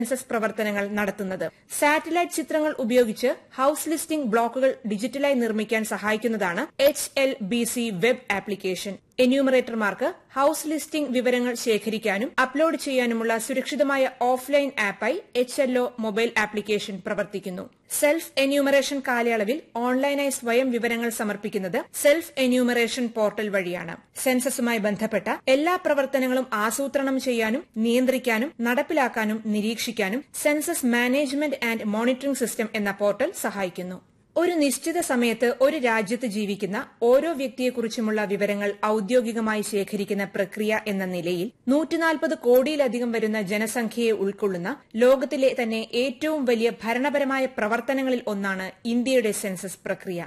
census പ്രവർത്തനങ്ങൾ നടത്തുന്നത് satellite ചിത്രങ്ങൾ ഉപയോഗിച്ച് ഹൌസ് ലിസ്റ്റിംഗ് ബ്ലോക്കുകൾ ഡിജിറ്റലായി നിർമ്മിക്കാൻ സഹായിക്കുന്നതാണ് H L B C web application എന്യൂമറേറ്റർമാർക്ക് ഹൌസ് ലിസ്റ്റിംഗ് വിവരങ്ങൾ ശേഖരിക്കാനും അപ്ലോഡ് ചെയ്യാനുമുള്ള സുരക്ഷിതമായ ഓഫ്ലൈൻ ആപ്പായി എച്ച് എൽ മൊബൈൽ ആപ്ലിക്കേഷൻ പ്രവർത്തിക്കുന്നു സെൽഫ് എന്യൂമറേഷൻ കാലയളവിൽ ഓൺലൈനായി സ്വയം വിവരങ്ങൾ സമർപ്പിക്കുന്നത് സെൽഫ് എന്യൂമറേഷൻ പോർട്ടൽ വഴിയാണ് സെൻസസുമായി ബന്ധപ്പെട്ട എല്ലാ പ്രവർത്തനങ്ങളും ആസൂത്രണം ചെയ്യാനും നിയന്ത്രിക്കാനും നടപ്പിലാക്കാനും നിരീക്ഷിക്കാനും census management and monitoring system എന്ന പോർട്ടൽ സഹായിക്കുന്നു ഒരു നിശ്ചിത സമയത്ത് ഒരു രാജ്യത്ത് ജീവിക്കുന്ന ഓരോ വ്യക്തിയെക്കുറിച്ചുമുള്ള വിവരങ്ങൾ ഔദ്യോഗികമായി ശേഖരിക്കുന്ന പ്രക്രിയ എന്ന നിലയിൽ നൂറ്റിനാൽപ്പത് കോടിയിലധികം വരുന്ന ജനസംഖ്യയെ ഉൾക്കൊള്ളുന്ന ലോകത്തിലെ തന്നെ ഏറ്റവും വലിയ ഭരണപരമായ പ്രവർത്തനങ്ങളിൽ ഒന്നാണ് ഇന്ത്യയുടെ സെൻസസ് പ്രക്രിയ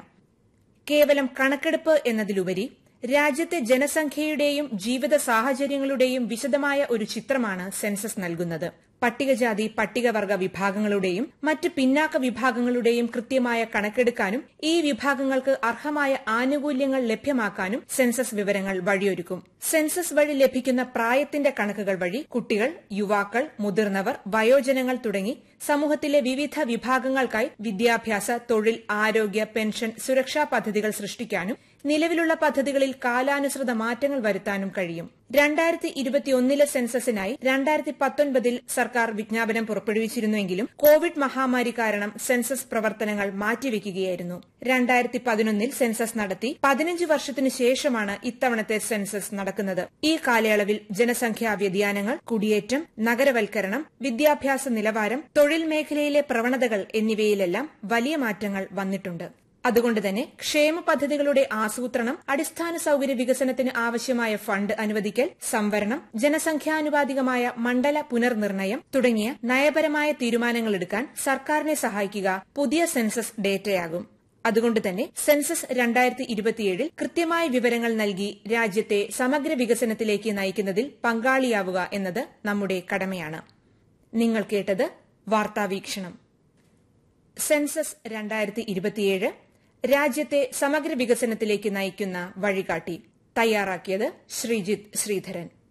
കേവലം കണക്കെടുപ്പ് എന്നതിലുപരി രാജ്യത്തെ ജനസംഖ്യയുടെയും ജീവിത സാഹചര്യങ്ങളുടെയും വിശദമായ ഒരു ചിത്രമാണ് സെൻസസ് നൽകുന്നത് പട്ടികജാതി പട്ടികവർഗ വിഭാഗങ്ങളുടെയും മറ്റ് പിന്നാക്ക വിഭാഗങ്ങളുടെയും കൃത്യമായ കണക്കെടുക്കാനും ഈ വിഭാഗങ്ങൾക്ക് അർഹമായ ആനുകൂല്യങ്ങൾ ലഭ്യമാക്കാനും സെൻസസ് വിവരങ്ങൾ വഴിയൊരുക്കും സെൻസസ് വഴി ലഭിക്കുന്ന പ്രായത്തിന്റെ കണക്കുകൾ വഴി കുട്ടികൾ യുവാക്കൾ മുതിർന്നവർ വയോജനങ്ങൾ തുടങ്ങി സമൂഹത്തിലെ വിവിധ വിഭാഗങ്ങൾക്കായി വിദ്യാഭ്യാസ തൊഴിൽ ആരോഗ്യ പെൻഷൻ സുരക്ഷാ പദ്ധതികൾ സൃഷ്ടിക്കാനും നിലവിലുള്ള പദ്ധതികളിൽ കാലാനുസൃത മാറ്റങ്ങൾ വരുത്താനും കഴിയും രണ്ടായിരത്തി ഇരുപത്തിയൊന്നിലെ സെൻസസിനായി രണ്ടായിരത്തി പത്തൊൻപതിൽ സർക്കാർ വിജ്ഞാപനം പുറപ്പെടുവിച്ചിരുന്നുവെങ്കിലും കോവിഡ് മഹാമാരി കാരണം സെൻസസ് പ്രവർത്തനങ്ങൾ മാറ്റിവെക്കുകയായിരുന്നു രണ്ടായിരത്തി പതിനൊന്നിൽ സെൻസസ് നടത്തി പതിനഞ്ച് വർഷത്തിനു ശേഷമാണ് ഇത്തവണത്തെ സെൻസസ് നടക്കുന്നത് ഈ കാലയളവിൽ ജനസംഖ്യാ വ്യതിയാനങ്ങൾ കുടിയേറ്റം നഗരവൽക്കരണം വിദ്യാഭ്യാസ നിലവാരം തൊഴിൽ മേഖലയിലെ പ്രവണതകൾ എന്നിവയിലെല്ലാം വലിയ മാറ്റങ്ങൾ വന്നിട്ടുണ്ട് അതുകൊണ്ട് തന്നെ ക്ഷേമ പദ്ധതികളുടെ ആസൂത്രണം അടിസ്ഥാന സൌകര്യ വികസനത്തിന് ആവശ്യമായ ഫണ്ട് അനുവദിക്കൽ സംവരണം ജനസംഖ്യാനുപാതികമായ മണ്ഡല പുനർനിർണയം തുടങ്ങിയ നയപരമായ തീരുമാനങ്ങളെടുക്കാൻ സർക്കാരിനെ സഹായിക്കുക പുതിയ സെൻസസ് ഡേറ്റയാകും അതുകൊണ്ട് തന്നെ സെൻസസ് രണ്ടായിരത്തി ഇരുപത്തിയേഴിൽ കൃത്യമായ വിവരങ്ങൾ നൽകി രാജ്യത്തെ സമഗ്ര വികസനത്തിലേക്ക് നയിക്കുന്നതിൽ പങ്കാളിയാവുക എന്നത് നമ്മുടെ കടമയാണ് നിങ്ങൾ കേട്ടത് വാർത്താവീക്ഷണം സെൻസസ് രണ്ടായിരത്തി ഇരുപത്തിയേഴ് രാജ്യത്തെ സമഗ്ര വികസനത്തിലേക്ക് നയിക്കുന്ന വഴികാട്ടി തയ്യാറാക്കിയത് ശ്രീജിത്ത് ശ്രീധരൻ